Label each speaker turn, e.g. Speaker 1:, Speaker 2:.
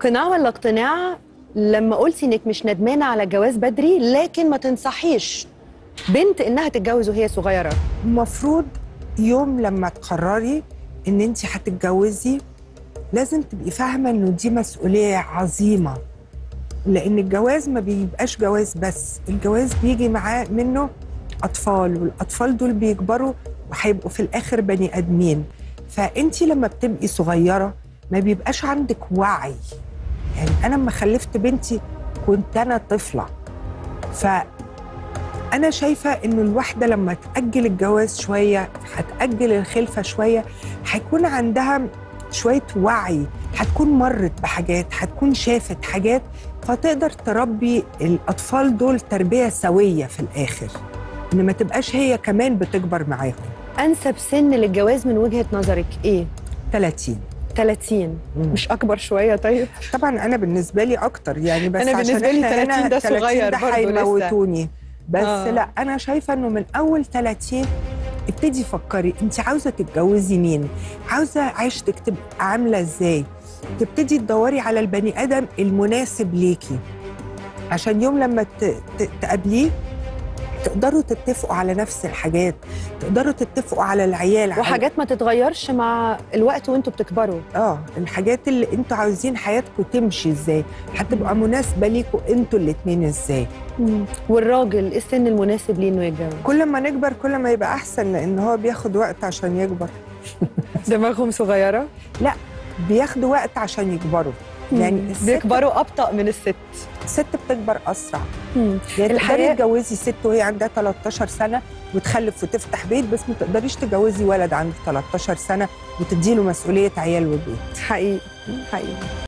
Speaker 1: قناع ولا اقتناع لما قلتي انك مش ندمانه على الجواز بدري لكن ما تنصحيش بنت انها تتجوز وهي صغيره
Speaker 2: المفروض يوم لما تقرري ان انت هتتجوزي لازم تبقي فاهمه انه دي مسؤوليه عظيمه لان الجواز ما بيبقاش جواز بس الجواز بيجي معاه منه اطفال والاطفال دول بيكبروا وهيبقوا في الاخر بني ادمين فانت لما بتبقي صغيره ما بيبقاش عندك وعي يعني انا لما خلفت بنتي كنت انا طفله ف أنا شايفة إنه الواحدة لما تأجل الجواز شوية هتأجل الخلفة شوية هيكون عندها شوية وعي هتكون مرت بحاجات هتكون شافت حاجات فتقدر تربي الأطفال دول تربية سوية في الآخر إن ما تبقاش هي كمان بتكبر معاهم
Speaker 1: انسب سن للجواز من وجهه نظرك ايه
Speaker 2: 30
Speaker 1: 30
Speaker 2: مم.
Speaker 1: مش اكبر شويه طيب
Speaker 2: طبعا أنا بالنسبة لي أكتر يعني بس
Speaker 1: أنا
Speaker 2: عشان
Speaker 1: بالنسبة لي
Speaker 2: إحنا
Speaker 1: 30
Speaker 2: هنا
Speaker 1: ده صغير
Speaker 2: ده
Speaker 1: برضه لسه.
Speaker 2: هيموتوني بس
Speaker 1: آه.
Speaker 2: آه. لا أنا شايفة إنه من أول 30 ابتدي فكري انت عاوزه تتجوزي مين عاوزه عيشتك تبقى عامله ازاي تبتدي تدوري على البني ادم المناسب ليكي عشان يوم لما ت- ت- تقابليه تقدروا تتفقوا على نفس الحاجات تقدروا تتفقوا على العيال على-
Speaker 1: وحاجات ما تتغيرش مع الوقت وانتوا بتكبروا
Speaker 2: اه الحاجات اللي انتوا عاوزين حياتكم تمشي ازاي هتبقى مناسبه ليكوا انتوا الاتنين ازاي
Speaker 1: والراجل ايه السن المناسب ليه انه يتجوز
Speaker 2: كل ما نكبر كل ما يبقى احسن لان هو بياخد وقت عشان يكبر
Speaker 1: دماغهم صغيره
Speaker 2: بياخدوا وقت عشان يكبروا يعني الست
Speaker 1: بيكبروا ابطا من الست
Speaker 2: الست بتكبر اسرع
Speaker 1: مم.
Speaker 2: يعني
Speaker 1: الحياة-
Speaker 2: تقدري تجوزي ست وهي عندها 13 سنه وتخلف وتفتح بيت بس ما تقدريش تجوزي ولد عنده 13 سنه وتديله مسؤوليه عيال وبيت
Speaker 1: حقيقي حقيقي